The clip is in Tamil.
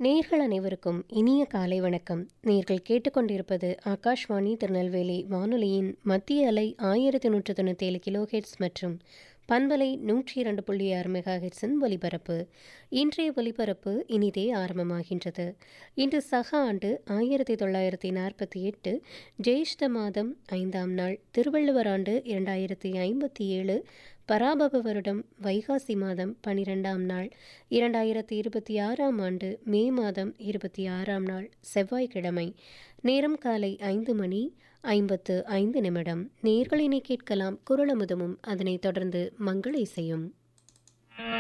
நேர்கள் அனைவருக்கும் இனிய காலை வணக்கம் நேர்கள் கேட்டுக்கொண்டிருப்பது ஆகாஷ்வாணி திருநெல்வேலி வானொலியின் மத்திய அலை ஆயிரத்தி நூற்று தொண்ணூற்றி ஏழு கிலோஹெட்ஸ் மற்றும் பண்பலை நூற்றி இரண்டு புள்ளி ஆறு மெகா ஹெட்ஸின் ஒலிபரப்பு இன்றைய ஒலிபரப்பு இனிதே ஆரம்பமாகின்றது இன்று சக ஆண்டு ஆயிரத்தி தொள்ளாயிரத்தி நாற்பத்தி எட்டு ஜெயிஷ்ட மாதம் ஐந்தாம் நாள் திருவள்ளுவர் ஆண்டு இரண்டாயிரத்தி ஐம்பத்தி ஏழு பராபவ வருடம் வைகாசி மாதம் பனிரெண்டாம் நாள் இரண்டாயிரத்தி இருபத்தி ஆறாம் ஆண்டு மே மாதம் இருபத்தி ஆறாம் நாள் செவ்வாய்க்கிழமை நேரம் காலை ஐந்து மணி ஐம்பத்து ஐந்து நிமிடம் நேர்களினை கேட்கலாம் குரலமுதமும் அதனைத் தொடர்ந்து மங்கள இசையும்